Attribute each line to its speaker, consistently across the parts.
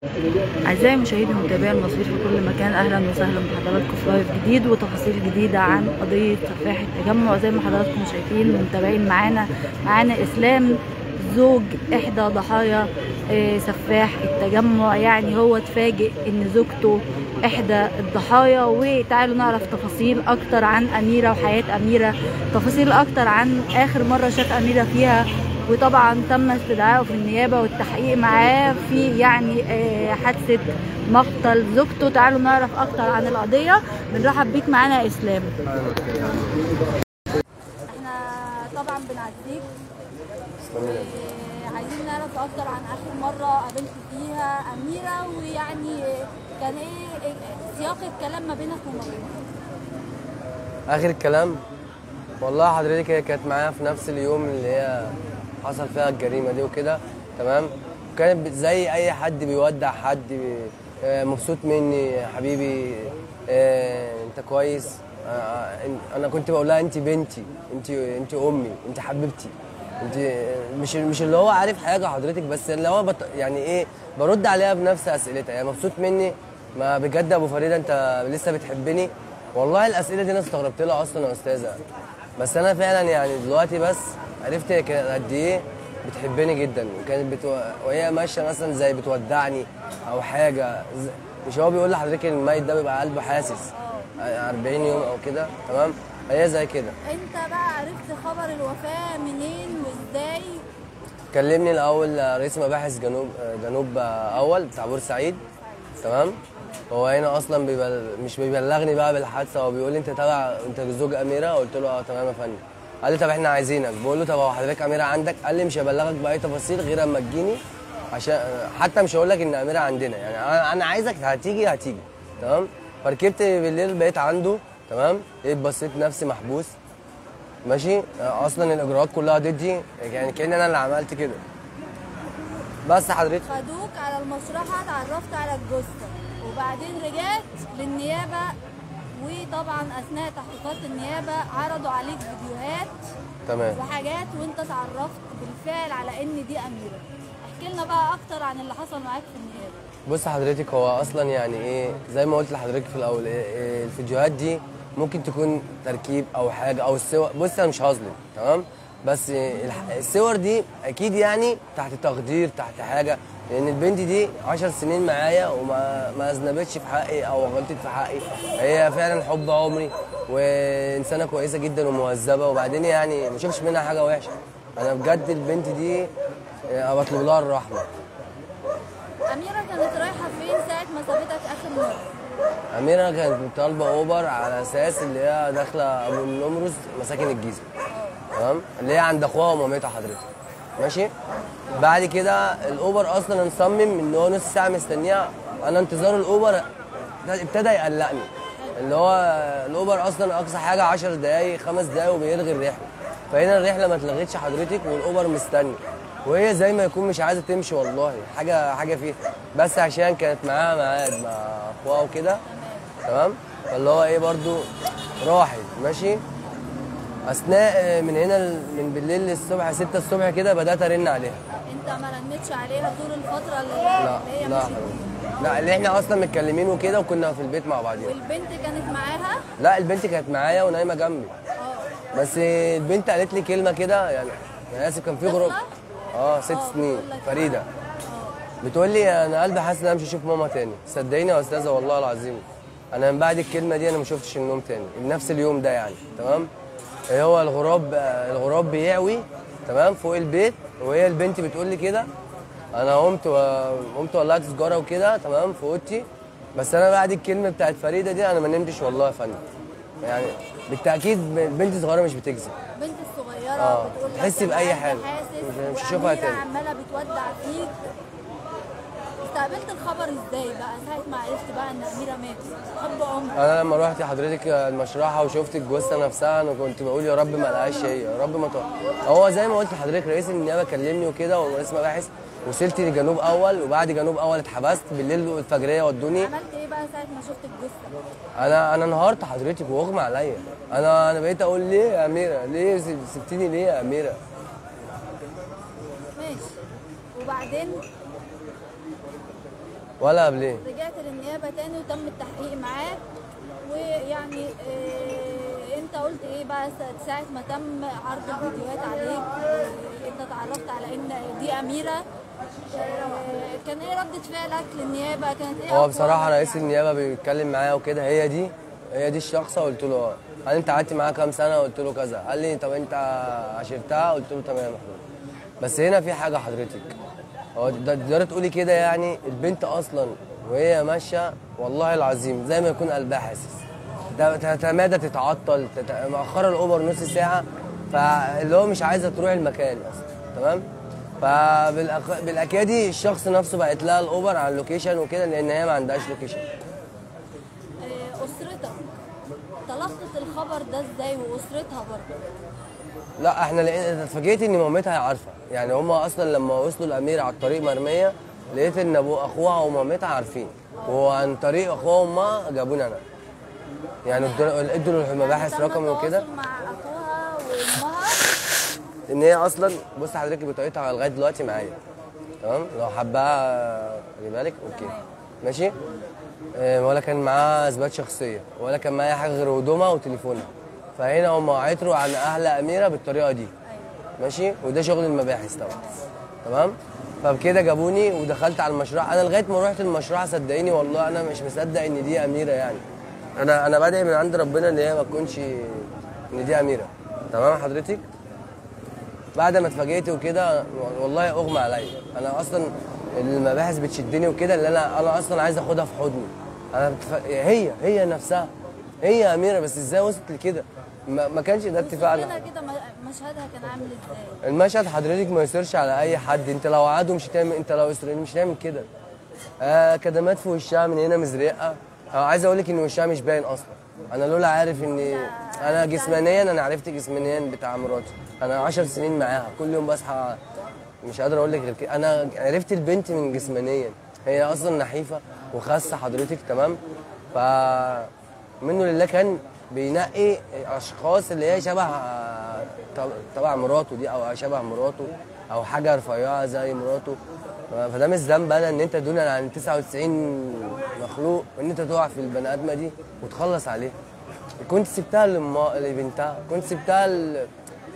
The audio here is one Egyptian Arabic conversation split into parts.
Speaker 1: أعزائي مشاهدي ومتابعي المصير في كل مكان أهلا وسهلا بحضراتكم في لايف جديد وتفاصيل جديدة عن قضية سفاح التجمع زي ما حضراتكم شايفين ومتابعين معانا معانا إسلام زوج إحدى ضحايا آه، سفاح التجمع يعني هو اتفاجئ إن زوجته إحدى الضحايا وتعالوا نعرف تفاصيل أكتر عن أميرة وحياة أميرة تفاصيل أكتر عن آخر مرة شاف أميرة فيها وطبعا تم استدعائه في النيابه والتحقيق معاه في يعني آه، حادثه مقتل زوجته تعالوا نعرف اكتر عن القضيه بنرحب بيك معانا يا اسلام احنا طبعا بنعزيك آه، عايزين نعرف اكتر عن اخر مره قابلت فيها اميره ويعني آه، كان ايه إيه سياق الكلام ما بينك وما بينها
Speaker 2: اخر الكلام والله حضرتك هي كانت معايا في نفس اليوم اللي هي حصل فيها الجريمه دي وكده تمام كانت بت- زي اي حد بيودع حد بي- آه، مبسوط مني يا حبيبي آه، انت كويس آه، إن- انا كنت بقول لها انت بنتي انت انت امي انت حبيبتي انت مش مش اللي هو عارف حاجه حضرتك بس اللي هو بط يعني ايه برد عليها بنفس اسئلتها يعني مبسوط مني ما بجد يا ابو فريده انت لسه بتحبني والله الاسئله دي انا استغربت لها اصلا يا استاذه بس انا فعلا يعني دلوقتي بس عرفت هي كانت قد ايه بتحبني جدا وكانت بتو... وهي ماشيه مثلا زي بتودعني او حاجه ز... مش هو بيقول لحضرتك ان الميت ده بيبقى قلبه حاسس 40 يوم او كده تمام هي زي كده
Speaker 1: انت بقى عرفت خبر الوفاه منين وازاي
Speaker 2: كلمني الاول رئيس مباحث جنوب جنوب اول بتاع بورسعيد تمام هو هنا اصلا بيبل... مش بيبلغني بقى بالحادثه هو بيقول لي انت تبع انت زوج اميره قلت له اه تمام يا فندم قال لي طب احنا عايزينك بقول له طب هو حضرتك اميره عندك قال لي مش هبلغك باي تفاصيل غير اما تجيني عشان حتى مش هقول لك ان اميره عندنا يعني انا انا عايزك هتيجي هتيجي تمام فركبت بالليل بقيت عنده تمام لقيت بصيت نفسي محبوس ماشي اصلا الاجراءات كلها ضدي يعني كان انا اللي عملت كده بس حضرتك
Speaker 1: خدوك على المشرحة اتعرفت على الجثة وبعدين رجعت للنيابة وطبعا أثناء تحقيقات النيابة عرضوا عليك فيديوهات
Speaker 2: تمام
Speaker 1: وحاجات وانت اتعرفت بالفعل على ان دي أميرة احكي لنا بقى أكتر عن اللي حصل معاك في النيابة
Speaker 2: بص حضرتك هو اصلا يعني ايه زي ما قلت لحضرتك في الاول إيه إيه الفيديوهات دي ممكن تكون تركيب او حاجه او الصور بص انا مش هظلم تمام بس إيه الح- الصور دي اكيد يعني تحت تقدير تحت حاجه لان البنت دي 10 سنين معايا وما ما اذنبتش في حقي او غلطت في حقي هي فعلا حب عمري وانسانه كويسه جدا ومهذبه وبعدين يعني ما شفتش منها حاجه وحشه انا بجد البنت دي إيه، بطلب لها الرحمه
Speaker 1: أميرة كانت رايحة فين ساعة ما سابتك آخر مرة؟
Speaker 2: أميرة كانت طالبة أوبر على أساس اللي هي داخلة أبو النمرز مساكن الجيزة تمام اللي هي عند أخوها ومامتها حضرتك ماشي بعد كده الأوبر أصلا مصمم إن هو نص ساعة مستنيها أنا انتظار الأوبر ابتدى يقلقني اللي هو الأوبر أصلا أقصى حاجة 10 دقايق خمس دقايق وبيلغي الرحلة فهنا الرحلة ما اتلغتش حضرتك والأوبر مستني وهي زي ما يكون مش عايزة تمشي والله حاجة حاجة فيها بس عشان كانت معاها ميعاد مع أخوها وكده تمام فاللي هو ايه برضو راحت ماشي اثناء آه، من هنا ل- من بالليل للصبح 6 الصبح كده بدات ارن عليها
Speaker 1: انت ما رنتش عليها طول الفترة اللي,
Speaker 2: لا
Speaker 1: اللي هي
Speaker 2: لا
Speaker 1: مشيت
Speaker 2: حبيبي. لا اللي احنا اصلا متكلمين وكده وكنا في البيت مع بعضينا
Speaker 1: والبنت كانت معاها
Speaker 2: لا البنت كانت معايا ونايمه جنبي
Speaker 1: اه
Speaker 2: بس آه، البنت قالت لي كلمه كده يعني انا اسف كان في غروب
Speaker 1: طفلة؟
Speaker 2: اه ست
Speaker 1: آه،
Speaker 2: سنين
Speaker 1: بتقول لك
Speaker 2: فريده
Speaker 1: اه
Speaker 2: بتقول لي انا قلبي حاسس ان انا مش هشوف ماما تاني صدقيني يا استاذه والله العظيم انا من بعد الكلمه دي انا ما شفتش النوم تاني نفس اليوم ده يعني تمام إيه هو الغراب آه، الغراب بيعوي تمام فوق البيت وهي البنت بتقول لي كده انا قمت و... قمت ولعت سجاره وكده تمام في اوضتي بس انا بعد الكلمه بتاعت فريده دي انا ما نمتش والله يا فندم يعني بالتاكيد بنت صغيره مش بتكذب
Speaker 1: بنت الصغيرة
Speaker 2: آه،
Speaker 1: بتقول لك
Speaker 2: تحسي
Speaker 1: أنا
Speaker 2: بأي
Speaker 1: قلبي
Speaker 2: حاجة.
Speaker 1: حاسس
Speaker 2: مش- مش هشوفها
Speaker 1: وأميرة
Speaker 2: تاني.
Speaker 1: عمالة بتودع فيك استقبلت الخبر ازاي بقى ساعة ما عرفت بقى ان أميرة ماتت حب عمرك
Speaker 2: انا لما رحت حضرتك المشرحه وشفت الجثه نفسها انا كنت بقول يا رب ما لقاش هي يا رب ما طلع هو زي ما قلت لحضرتك رئيس النيابه كلمني وكده ورئيس مباحث وصلت لجنوب اول وبعد جنوب اول اتحبست بالليل والفجريه ودوني
Speaker 1: عملت ايه بقى ساعة ما شفت الجثة
Speaker 2: انا انا انهارت حضرتك واغمى عليا انا انا بقيت اقول ليه يا اميره ليه سب- سبتيني ليه يا اميره
Speaker 1: ماشي وبعدين
Speaker 2: ولا قبليه
Speaker 1: رجعت للنيابه تاني وتم التحقيق معاك ويعني آه انت قلت ايه بقى سا- ساعه ما تم عرض الفيديوهات عليك آه، انت اتعرفت على ان دي اميره آه، كان ايه ردة فعلك للنيابه كانت ايه
Speaker 2: هو
Speaker 1: أقوالك
Speaker 2: بصراحه رئيس
Speaker 1: يعني؟
Speaker 2: النيابه بيتكلم معايا وكده هي دي هي دي الشخصه قلت له اه قال لي انت قعدت معاها كام سنه قلت له كذا قال لي طب انت عشرتها قلت له تمام يا محمود بس هنا في حاجه حضرتك هو ده تقدري تقولي كده يعني البنت اصلا وهي ماشيه والله العظيم زي ما يكون قلبها حاسس ت- تتمادى تتعطل تت- مأخره الاوبر نص ساعه فاللي هو مش عايزه تروح المكان اصلا تمام فبالاكيد دي الشخص نفسه بقت لها الاوبر على اللوكيشن وكده لان هي ما عندهاش لوكيشن
Speaker 1: آه، اسرتك تلقت الخبر ده ازاي واسرتها برضه
Speaker 2: لا احنا لقينا اتفاجئت ان مامتها عارفه يعني هم اصلا لما وصلوا الاميره على الطريق مرميه لقيت ان ابو اخوها ومامتها عارفين وعن طريق اخوها وامها جابوني انا يعني ادوا ادوا المباحث
Speaker 1: تم
Speaker 2: رقمي وكده
Speaker 1: التواصل مع اخوها وامها
Speaker 2: ان هي اصلا بص حضرتك بطاقتها لغايه دلوقتي معايا تمام لو حباها خلي بالك اوكي ماشي آه، ولا كان معاها اثبات شخصيه ولا كان معايا حاجه غير هدومها وتليفونها فهنا هم عتروا عن اهل اميره بالطريقه دي ماشي وده شغل المباحث طبعا تمام فبكده جابوني ودخلت على المشروع انا لغايه ما رحت المشروع صدقيني والله انا مش مصدق ان دي اميره يعني انا انا بادئ من عند ربنا ان هي ما تكونش ان دي اميره تمام حضرتك بعد ما اتفاجئت وكده والله اغمى عليا انا اصلا المباحث بتشدني وكده اللي انا انا اصلا عايز اخدها في حضني انا بتف... هي هي نفسها هي اميره بس ازاي وصلت لكده ما, ما كانش ده اتفاقنا
Speaker 1: كده كده م- مشهدها كان عامل ازاي
Speaker 2: المشهد حضرتك ما يصيرش على اي حد انت لو عادوا مش هتعمل انت لو اسرائيل مش هتعمل كده آه كدمات في وشها من هنا مزرقه آه عايز اقول لك ان وشها مش باين اصلا انا لولا عارف ان انا جسمانيا انا عرفت جسمانيا بتاع مراتي انا 10 سنين معاها كل يوم بصحى مش قادر اقول لك غير كده انا عرفت البنت من جسمانيا هي اصلا نحيفه وخاسه حضرتك تمام ف منه لله كان بينقي اشخاص اللي هي شبه آه، تبع مراته دي او شبه مراته او حاجه رفيعه زي مراته فده مش ذنب انا ان انت دون عن 99 مخلوق ان انت تقع في البني ادمه دي وتخلص عليها كنت سبتها لأمها- لبنتها كنت سبتها ل...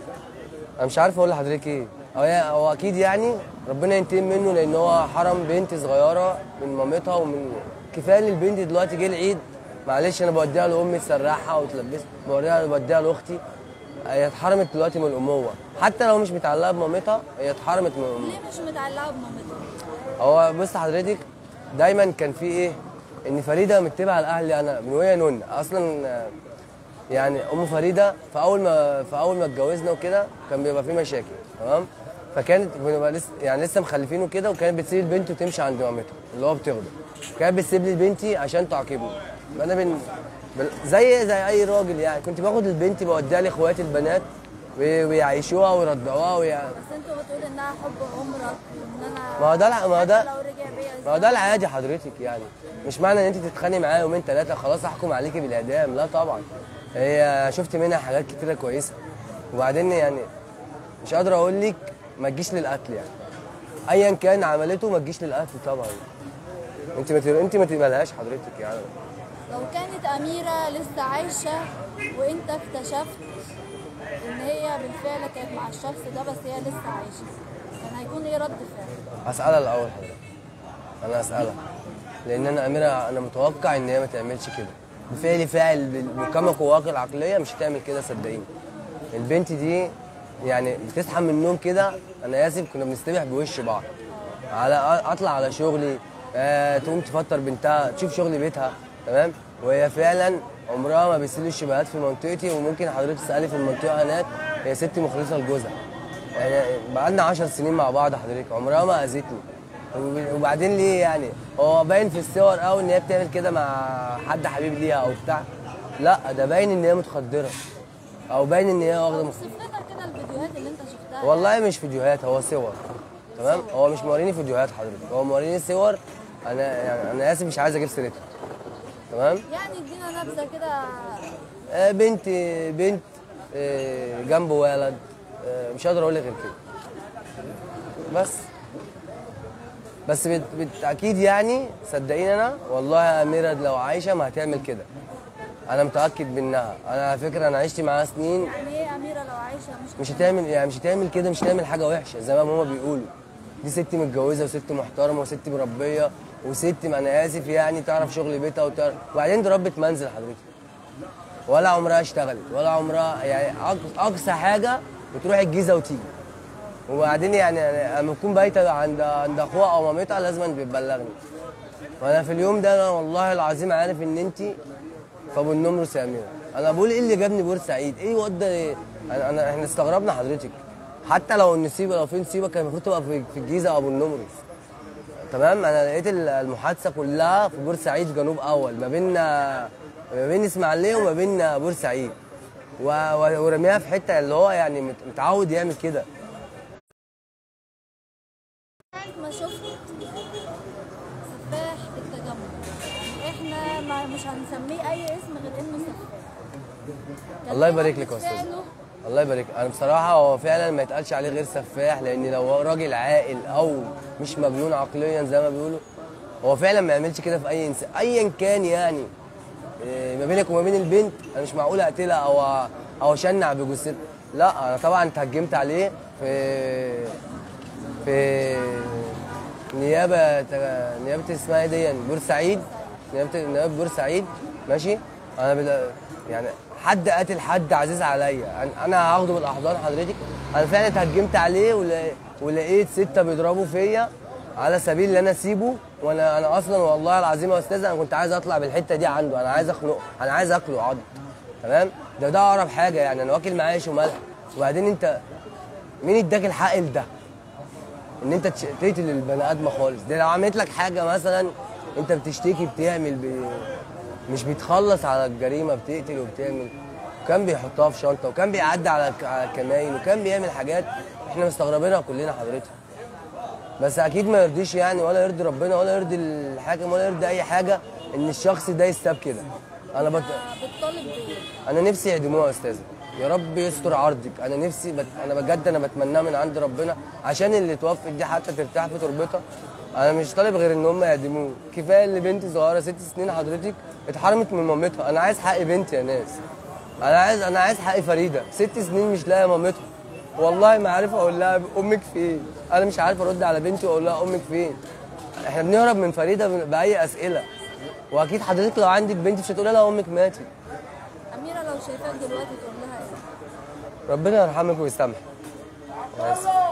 Speaker 2: انا مش عارف اقول لحضرتك ايه هو هو اكيد يعني ربنا ينتقم منه لان هو حرم بنت صغيره من مامتها ومن كفايه ان البنت دلوقتي جه العيد معلش انا بوديها لامي تسرحها وتلبسها بوديها بوديها لاختي هي اتحرمت دلوقتي من الاموه حتى لو مش متعلقه بمامتها هي اتحرمت من الاموه
Speaker 1: ليه مش متعلقه بمامتها
Speaker 2: هو بص حضرتك دايما كان في ايه ان فريده متبعه لاهلي انا من وهي نون اصلا آه، يعني ام فريده فاول ما فاول ما اتجوزنا وكده كان بيبقى في مشاكل تمام فكانت بنبقى لسه يعني لسه مخلفين وكده وكانت بتسيب البنت وتمشي عند مامتها اللي هو بتغضب كانت بتسيب لي بنتي عشان تعاقبني انا بن... بن... زي زي اي راجل يعني كنت باخد البنت بوديها لاخواتي البنات وي- ويعيشوها ويرضعوها ويع...
Speaker 1: بس انت بتقول انها حب عمرك وان انا
Speaker 2: ما هو ده الع- ما هو ده-
Speaker 1: حتى لو رجع بيا
Speaker 2: ما هو ده العادي حضرتك يعني مش معنى ان انت تتخانقي معايا يومين ثلاثه خلاص احكم عليكي بالاعدام لا طبعا هي شفت منها حاجات كتيره كويسه وبعدين يعني مش قادر اقول لك ما تجيش للقتل يعني ايا كان عملته ما تجيش للقتل طبعا انت ما ت- انت ما تقبلهاش حضرتك يعني
Speaker 1: لو كانت أميرة لسه عايشة وأنت اكتشفت إن هي بالفعل كانت مع الشخص ده بس هي لسه عايشة كان هيكون إيه رد فعلك؟
Speaker 2: هسألها الأول حضرتك أنا هسألها لأن أنا أميرة أنا متوقع إن هي ما تعملش كده بفعل فاعل بكما قواك العقلية مش هتعمل كده صدقيني البنت دي يعني بتصحى من النوم كده أنا آسف كنا بنستبح بوش بعض على أطلع على شغلي آه تقوم تفطر بنتها تشوف شغل بيتها تمام وهي فعلا عمرها ما بتسيب الشبهات في منطقتي وممكن حضرتك تسألي في المنطقة هناك هي ست مخلصة لجوزها يعني بقالنا 10 سنين مع بعض حضرتك عمرها ما اذتني وب- وبعدين ليه يعني هو باين في الصور قوي ان هي بتعمل كده مع حد حبيب ليها او بتاع لا ده باين ان هي متخدره او باين ان هي واخده مخ...
Speaker 1: صف لنا كده الفيديوهات اللي أنت شفتها
Speaker 2: والله مش فيديوهات هو صور تمام هو مش موريني فيديوهات حضرتك هو موريني صور انا يعني انا اسف مش عايز اجيب سيرتها تمام
Speaker 1: يعني ادينا نبذة كده
Speaker 2: آه، بنت بنت آه، جنب ولد آه، مش قادر اقول لك غير كده بس بس بت... بت... اكيد يعني صدقيني انا والله يا اميره لو عايشه ما هتعمل كده انا متاكد منها انا على فكره انا عشت معاها سنين
Speaker 1: يعني ايه اميره لو عايشه مش
Speaker 2: مش هتعمل يعني مش هتعمل كده مش هتعمل حاجه وحشه زي ما ماما بيقولوا دي ست متجوزه وست محترمه وست مربيه وست ما انا اسف يعني تعرف شغل بيتها وتعرف وبعدين دي ربة منزل حضرتك ولا عمرها اشتغلت ولا عمرها يعني أق- اقصى حاجه بتروح الجيزه وتيجي وبعدين يعني يعني لما تكون بايته عند عند اخوها او مامتها لازم بتبلغني وانا في اليوم ده انا والله العظيم عارف ان انت في ابو النمرس يا اميره انا بقول ايه اللي جابني بورسعيد ايه ودى إيه؟ انا, أنا احنا استغربنا حضرتك حتى لو النسيبه لو في نسيبه كان المفروض تبقى في, في الجيزه او ابو النمرس تمام انا لقيت ال- المحادثه كلها في بورسعيد جنوب اول ما بين ما بين اسماعيليه وما بين بورسعيد و- و- ورميها في حته اللي هو يعني مت- متعود يعمل كده
Speaker 1: ما شفت سفاح في التجمع احنا ما مش هنسميه اي اسم غير انه سفاح
Speaker 2: الله يبارك لك يا استاذ
Speaker 1: لسانه
Speaker 2: الله يبارك انا بصراحه هو فعلا ما يتقالش عليه غير سفاح لان لو هو راجل عاقل او مش مجنون عقليا زي ما بيقولوا هو فعلا ما يعملش كده في اي انسان ايا كان يعني إيه، ما بينك وما بين البنت انا مش معقول اقتلها او او اشنع بجثتها لا انا طبعا اتهجمت عليه في في نيابه نيابه اسمها ايه دي بورسعيد نيابه نيابه بورسعيد ماشي انا بدا يعني حد قاتل حد عزيز عليا أنا- انا هاخده بالاحضان حضرتك انا فعلا اتهجمت عليه ولا- ولقيت سته بيضربوا فيا على سبيل ان انا اسيبه وانا انا اصلا والله العظيم يا استاذ انا كنت عايز اطلع بالحته دي عنده انا عايز اخنقه انا عايز اكله عض تمام ده ده اقرب حاجه يعني انا واكل معاه عيش وملح وبعدين انت مين اداك الحق لده ان انت تش- تقتل البني ادم خالص ده لو عملت لك حاجه مثلا انت بتشتكي بتعمل ب... مش بيتخلص على الجريمه بتقتل وبتعمل وكان بيحطها في شنطه وكان بيعدي على ك- على الكماين وكان بيعمل حاجات احنا مستغربينها كلنا حضرتك بس اكيد ما يرضيش يعني ولا يرضي ربنا ولا يرضي الحاكم ولا يرضي اي حاجه ان الشخص ده يستاب كده انا بت...
Speaker 1: بتطالب بايه؟
Speaker 2: انا نفسي يعدموها يا استاذه يا رب يستر عرضك انا نفسي بت... انا بجد انا بتمناه من عند ربنا عشان اللي توفت دي حتى ترتاح في تربتها انا مش طالب غير ان هم يعدموه كفايه اللي بنتي صغيره ست سنين حضرتك اتحرمت من مامتها انا عايز حق بنتي يا ناس انا عايز انا عايز حق فريده ست سنين مش لاقيه مامتها والله ما عارف اقول لها امك فين انا مش عارف ارد على بنتي واقول لها امك فين احنا بنهرب من فريده باي اسئله واكيد حضرتك لو عندك بنت مش هتقولي لها امك ماتت
Speaker 1: اميره لو شايفاك دلوقتي تقول لها ايه؟
Speaker 2: ربنا يرحمك ويسامحك بس